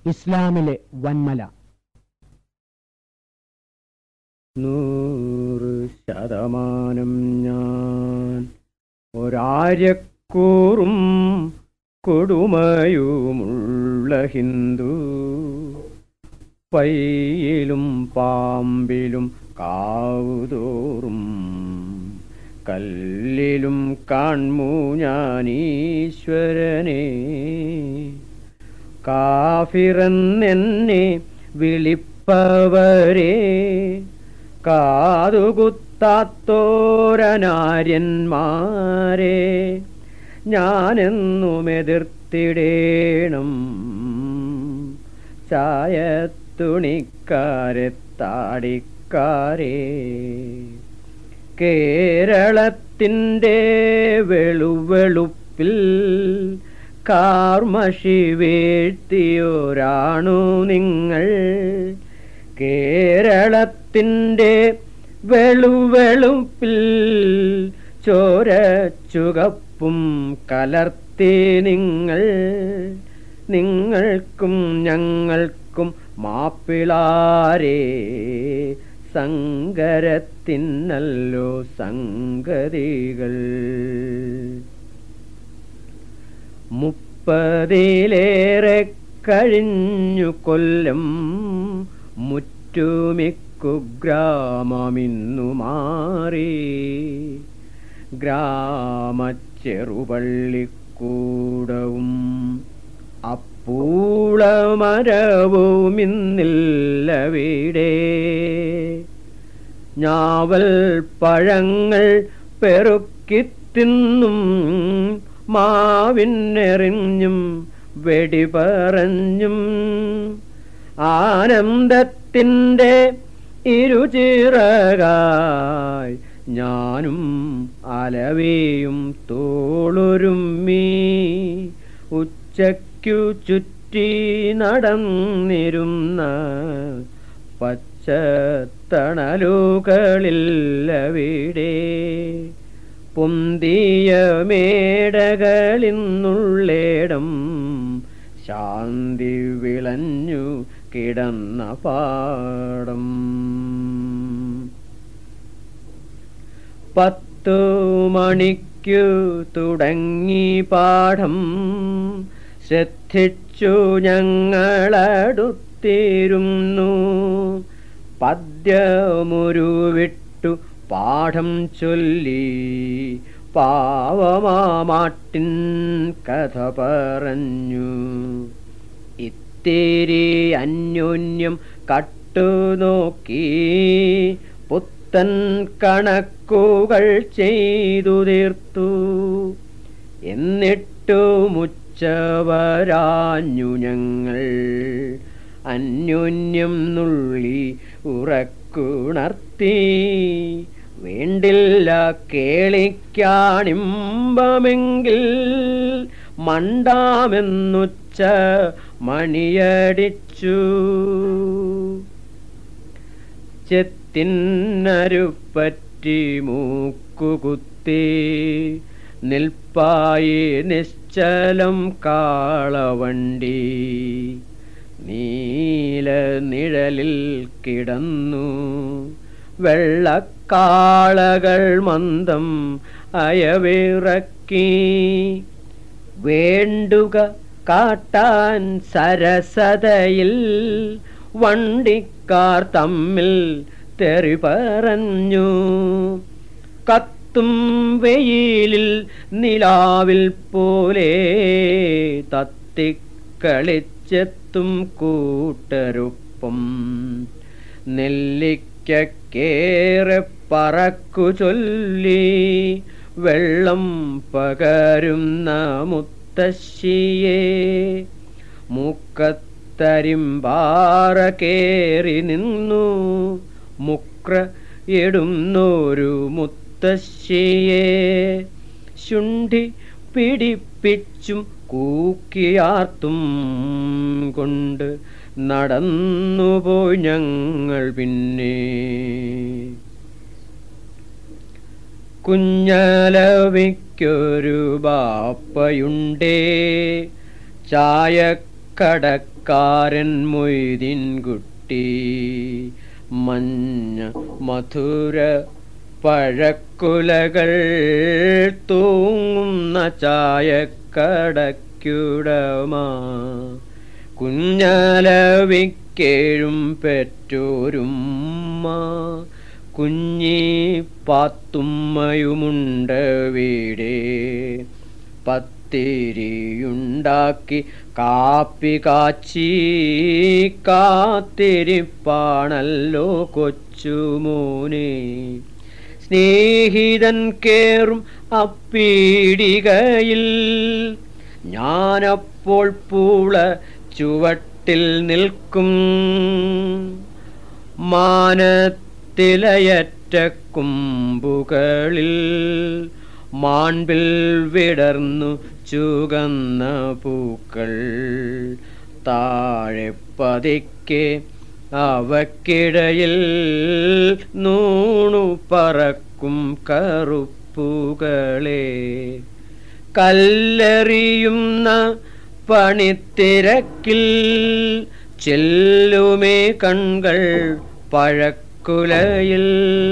ഇസ്ലാമിലെ വന്മല നൂറ് ശതമാനം ഞാൻ ഒരാര്യക്കൂറും കൊടുമയുമുള്ള ഹിന്ദു പയ്യിലും പാമ്പിലും കാവുതോറും കല്ലിലും കാൺമൂ ഞാൻ ഈശ്വരനെ കാഫിറെന്നെന്നെ വിളിപ്പവരെ കാതുകുത്താത്തോരനാര്യന്മാരെ ഞാനെന്നും എതിർത്തിടേണം ചായത്തുണിക്കാരെ താടിക്കാരെ കേരളത്തിൻ്റെ വെളുവെളുപ്പിൽ കാർമഷി വീഴ്ത്തിയോരാണു നിങ്ങൾ കേരളത്തിൻ്റെ വെളുവെളുപ്പിൽ ചോര ചുകപ്പും കലർത്തി നിങ്ങൾ നിങ്ങൾക്കും ഞങ്ങൾക്കും മാപ്പിളാരേ സങ്കരത്തിനല്ലോ സംഗതികൾ മുപ്പതിലേറെ കഴിഞ്ഞു കൊല്ലം മുറ്റുമിക്കു ഗ്രാമമിന്നു മാറി ഗ്രാമച്ചെറുപള്ളിക്കൂടവും അപ്പൂളമരവുമിന്നില്ലവിടെ ഞാവൽ പഴങ്ങൾ പെറുക്കിത്തിന്നും മാവിനെറിഞ്ഞും വെടിപറഞ്ഞും ആനന്ദത്തിൻ്റെ ഇരുചിറകായി ഞാനും അലവേയും തോളുരുമ്മി ഉച്ചയ്ക്കു ചുറ്റി നടന്നിരുന്ന പച്ചത്തണലുകളില്ലവിടെ പൊന്തിയ മേടകളിന്നുള്ളേടം ശാന്തി വിളഞ്ഞു കിടന്ന പാടം പത്തു മണിക്കു തുടങ്ങി പാഠം ശ്രദ്ധിച്ചു ഞങ്ങളടുത്തിരുന്നു പദ്യമുരുവിട്ടു പാഠം ചൊല്ലി പാവമാമാട്ടിൻ കഥ പറഞ്ഞു ഇത്തിരി അന്യോന്യം കട്ടുനോക്കി പുത്തൻ കണക്കുകൾ ചെയ്തു തീർത്തു എന്നിട്ടു മുച്ചവരാഞ്ഞു ഞങ്ങൾ അന്യോന്യം നുള്ളി ഉറക്കുണർത്തി വേണ്ടില്ല കേളിക്കാണിമ്പമെങ്കിൽ മണ്ടാമെന്നുച്ച മണിയടിച്ചു ചെത്തിനരുപ്പറ്റി മൂക്കുകുത്തി നിൽപ്പായി നിശ്ചലം കാളവണ്ടി നീല നിഴലിൽ കിടന്നു വെള്ളക്കാളകൾ മന്ദം അയവിറക്കി വേണ്ടുക കാട്ടാൻ സരസതയിൽ വണ്ടിക്കാർ തമ്മിൽ തെറി പറഞ്ഞു കത്തും വെയിലിൽ നിലാവിൽ പോലെ തത്തിക്കളിച്ചെത്തും കൂട്ടരൊപ്പം നെല്ലിക്കേറെ പറക്കു ചൊല്ലി വെള്ളം പകരുന്ന മുത്തശ്ശിയെ മൂക്കത്തരിമ്പാറ കേറി നിന്നു മുക്ര എടുന്നൊരു മുത്തശ്ശിയെ ശുണ്ഠി പിടിപ്പിച്ചും കൂക്കിയാർത്തും കൊണ്ട് നടന്നുപോയി ഞങ്ങൾ പിന്നെ കുഞ്ഞലവിക്കൊരു ബാപ്പയുണ്ടേ ചായ കടക്കാരൻ മൊയ്തീൻ കുട്ടി മഞ്ഞ മധുര പഴക്കുലകൾ തൂങ്ങുന്ന ചായക്കടയ്ക്കുടമ കുഞ്ഞലവിക്കേഴും പെറ്റോരുമ്മ കുഞ്ഞി പാത്തുമ്മയുമുണ്ട് വീടേ പത്തിരിയുണ്ടാക്കി കാപ്പി കാച്ചി കാത്തിരിപ്പാണല്ലോ കൊച്ചുമോനെ സ്നേഹിതൻ കേറും അപ്പീടികയിൽ ഞാനപ്പോൾ പൂള ചുവട്ടിൽ നിൽക്കും മാനത്തിലയറ്റ കുമ്പുകളിൽ മാൺപിൽ വിടർന്നു ചുകന്ന പൂക്കൾ താഴെ പതിക്കെ അവക്കിടയിൽ നൂണു പറക്കും കറുപ്പുകളെ കല്ലെറിയുന്ന പണിത്തിരക്കിൽ ചെല്ലുമേ കൺകൾ പഴക്കുലയിൽ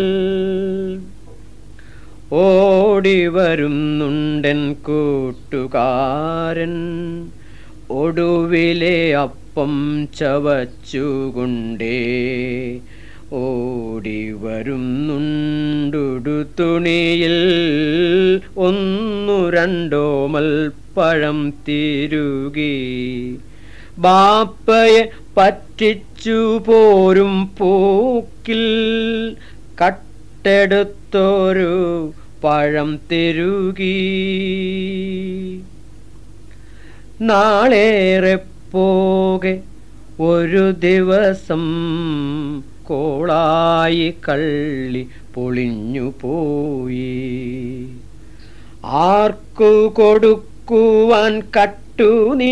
ഓടി വരുന്നുണ്ടൻ കൂട്ടുകാരൻ ഒടുവിലെ അപ്പം ചവച്ചുകൊണ്ടേ ഓടി വരുന്നുണ്ടുടു തുണിയിൽ ഒന്നു രണ്ടോ മൽപ്പഴം തിരുകി ബാപ്പയെ പറ്റിച്ചു പോരും പൂക്കിൽ കട്ടെടുത്തൊരു പഴം തിരുകി നാളേറെ പോകെ ഒരു ദിവസം കോളായി കള്ളി പൊളിഞ്ഞു പോയി ആർക്കു കൊടുക്കുവാൻ കട്ടു നീ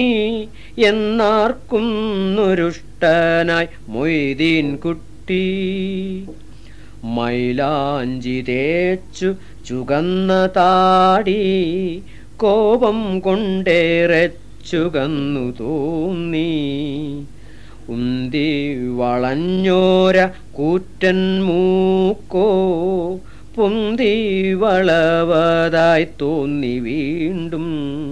എന്നാർക്കുന്നൊരുഷ്ടനായി മൊയ്തീൻ കുട്ടി മൈലാഞ്ചി തേച്ചു ചുകന്ന താടി കോപം കൊണ്ടേറെ ചുകന്നു തോന്നി ഉന്തി വളഞ്ഞോര കൂറ്റൻ മൂക്കോ പൊന്തി വളവതായി തോന്നി വീണ്ടും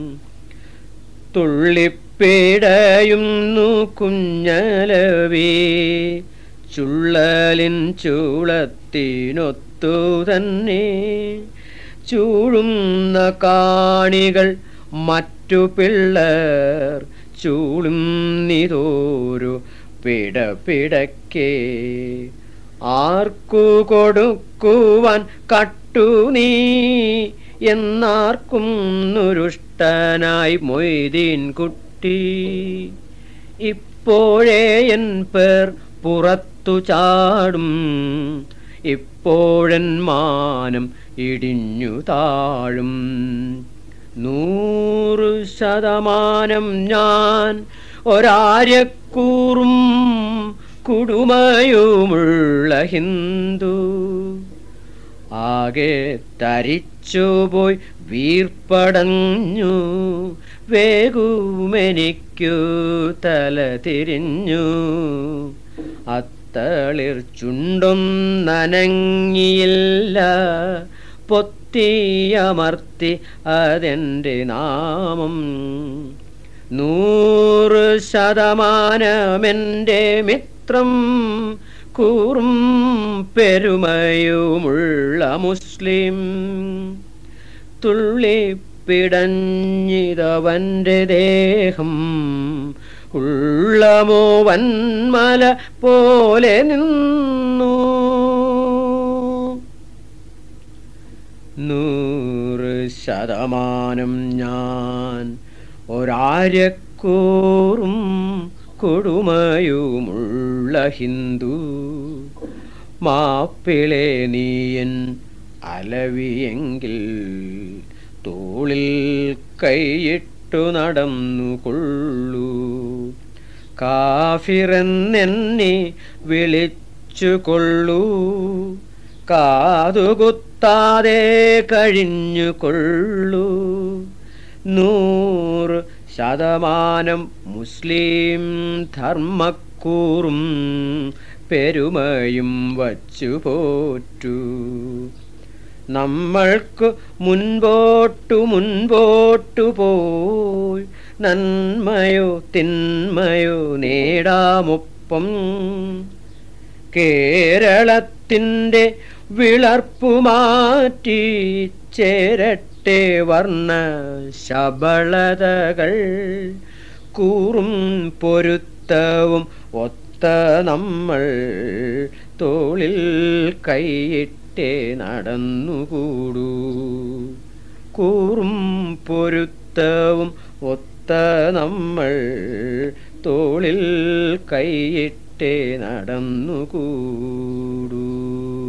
തുള്ളിപ്പിടയുന്നു കുഞ്ഞലവേ ചുള്ളലിൻ ചൂളത്തിനൊത്തു തന്നെ ചൂഴുന്ന കാണികൾ മറ്റു പിള്ളർ ചൂളും നിതോരു പിടപിടക്കേ ആർക്കു കൊടുക്കുവാൻ കട്ടു നീ എന്നാർക്കും നുരുഷ്ടനായി മൊയ്തീൻ കുട്ടി ഇപ്പോഴേ എൻ പേർ പുറത്തു ചാടും ഇപ്പോഴൻ മാനം ഇടിഞ്ഞു താഴും നൂറ് ശതമാനം ഞാൻ ഒരാര്യക്കൂറും കുടുമയുമുള്ള ഹിന്ദു ആകെ തരിച്ചുപോയി വീർപ്പടഞ്ഞു വേഗുമെനിക്കു തല തിരിഞ്ഞു അത്തളിർ ചുണ്ടൊന്നനങ്ങിയില്ല പൊത്തിയമർത്തി അതെൻ്റെ നാമം നൂറ് ശതമാനമെൻ്റെ മിത്രം കൂറും പെരുമയുമുള്ള മുസ്ലിം തുള്ളിപ്പിടഞ്ഞിതവൻ്റെ ദേഹം ഉള്ളമോ വന്മല പോലെ നിന്നു നൂറ് ശതമാനം ഞാൻ ഒരാര്യക്കൂറും കൊടുമയുമുള്ള ഹിന്ദു മാപ്പിളെ നീയൻ അലവിയെങ്കിൽ തോളിൽ കൈയിട്ടു നടന്നു കൊള്ളൂ കാഫിറെന്നെന്നെ വിളിച്ചു കൊള്ളൂ കാതുകുത്താതെ കഴിഞ്ഞു കൊള്ളൂ നൂറ് ശതമാനം മുസ്ലിം ധർമ്മക്കൂറും പെരുമയും വച്ചു പോറ്റു നമ്മൾക്ക് മുൻപോട്ടു മുൻപോട്ടു പോയി നന്മയോ തിന്മയോ നേടാമൊപ്പം കേരളത്തിൻ്റെ വിളർപ്പു മാറ്റി ചേരട്ടെ വർണ്ണ ശബളതകൾ കൂറും പൊരുത്തവും ഒത്ത നമ്മൾ തോളിൽ കൈയിട്ടേ നടന്നുകൂടൂ കൂറും പൊരുത്തവും ഒത്ത നമ്മൾ തോളിൽ കൈയിട്ടേ നടന്നുകൂടൂ